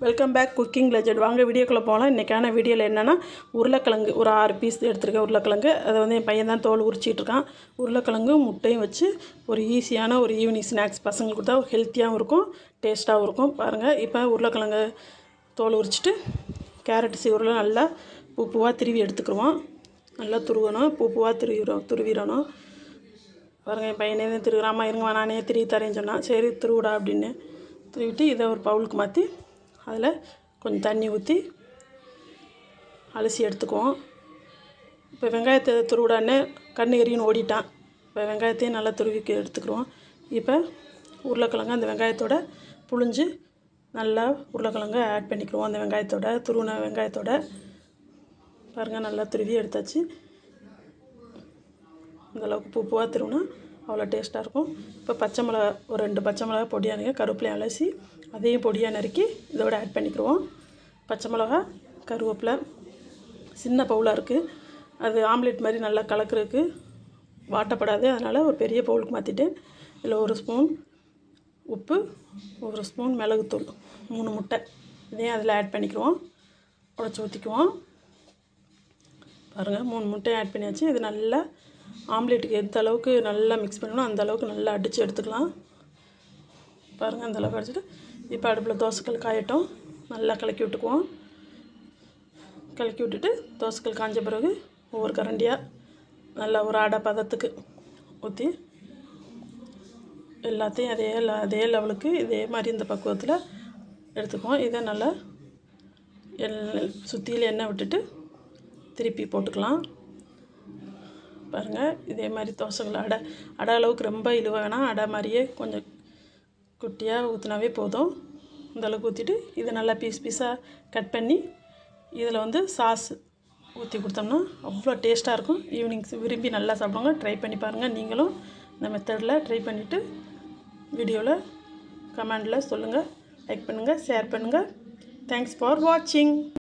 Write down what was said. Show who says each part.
Speaker 1: welcome back cooking legend வாங்க வீடியோக்குள்ளே போகலாம் இன்றைக்கான வீடியோவில் என்னென்னா உருளைக்கிழங்கு ஒரு ஆறு பீஸ் எடுத்திருக்கேன் உருளைக்கிழங்கு அதை வந்து என் பையன் தான் தோல் உரிச்சிட்டு இருக்கான் உருளைக்கிழங்கு முட்டையும் வச்சு ஒரு ஈஸியான ஒரு ஈவினிங் ஸ்நாக்ஸ் பசங்களுக்கு கொடுத்தா ஹெல்த்தியாகவும் இருக்கும் டேஸ்ட்டாகவும் இருக்கும் பாருங்கள் இப்போ உருளைக்கிழங்கு தோல் உரிச்சிட்டு கேரட் சீவரில் நல்லா பூ பூவாக திருவி எடுத்துக்கிடுவோம் நல்லா துருவணும் பூ பூவாக திருவிடும் துருவிடணும் பாருங்கள் என் பையனே தான் திருவுறாமா இருங்க நானே திருவி தரேன்னு சொன்னான் சரி திருவிடா அப்படின்னு திருவிட்டு இதை ஒரு பவுலுக்கு மாற்றி அதில் கொஞ்சம் தண்ணி ஊற்றி அலசி எடுத்துக்குவோம் இப்போ வெங்காயத்தை துருவிடான்னு கண்ணு எரியுன்னு ஓடிட்டான் இப்போ வெங்காயத்தையும் நல்லா துருவிக்கு எடுத்துக்கிடுவோம் இப்போ உருளைக்கிழங்கு அந்த வெங்காயத்தோட புழிஞ்சு நல்லா உருளைக்கிழங்கு ஆட் பண்ணிக்கிடுவோம் அந்த வெங்காயத்தோட துருவின வெங்காயத்தோட பாருங்கள் நல்லா துருவி எடுத்தாச்சு இந்த அளவுக்கு பூ பூவாக திருவினா அவ்வளோ டேஸ்ட்டாக இருக்கும் இப்போ பச்சை மிளகா ஒரு ரெண்டு பச்சை மிளகா பொடியாக நறுக்கி கருவேப்பிலையும் அலசி அதையும் பொடியாக நறுக்கி இதோட ஆட் பண்ணிக்கிடுவோம் பச்சை மிளகா கருவேப்பிலை சின்ன பவுலாக இருக்குது அது ஆம்லெட் மாதிரி நல்லா கலக்கிறதுக்கு வாட்டப்படாது அதனால் ஒரு பெரிய பவுலுக்கு மாற்றிட்டு இதில் ஒரு ஸ்பூன் உப்பு ஒரு ஸ்பூன் மிளகுத்தூள் மூணு முட்டை இதையும் அதில் ஆட் பண்ணிக்கிடுவோம் உடச்சி ஊற்றிக்குவோம் பாருங்கள் மூணு முட்டையும் ஆட் பண்ணியாச்சு இது நல்லா ஆம்லேட்டுக்கு எந்த அளவுக்கு நல்லா மிக்ஸ் பண்ணணும் அந்த அளவுக்கு நல்லா அடித்து எடுத்துக்கலாம் பாருங்கள் அந்த அளவுக்கு அடிச்சுட்டு இப்போ அடுப்பில் தோசைக்கல் காயட்டும் நல்லா கலக்கி விட்டுக்குவோம் கலக்கி விட்டுட்டு தோசைக்கல் காஞ்ச பிறகு ஒவ்வொரு கரண்டியாக நல்லா ஒரு அடை பதத்துக்கு ஊற்றி எல்லாத்தையும் அதே ல- அதே லெவலுக்கு இதே மாதிரி இந்த பக்குவத்தில் எடுத்துக்குவோம் இதை நல்லா எல் சுற்றியில் எண்ணெய் விட்டுட்டு திருப்பி போட்டுக்கலாம் பாருங்கள் இதே மாதிரி தோசைகள் அடை அடை அளவுக்கு ரொம்ப இழுவ வேணாம் அடை மாதிரியே கொஞ்சம் குட்டியாக ஊற்றினாவே போதும் இந்த அளவுக்கு ஊற்றிட்டு இதை நல்லா பீஸ் பீஸாக கட் பண்ணி இதில் வந்து சாஸ் ஊற்றி கொடுத்தோம்னா அவ்வளோ டேஸ்ட்டாக இருக்கும் ஈவினிங் விரும்பி நல்லா சாப்பிடுவாங்க ட்ரை பண்ணி பாருங்கள் நீங்களும் இந்த மெத்தடில் ட்ரை பண்ணிவிட்டு வீடியோவில் கமெண்டில் சொல்லுங்கள் லைக் பண்ணுங்கள் ஷேர் பண்ணுங்கள் தேங்க்ஸ் ஃபார் வாட்சிங்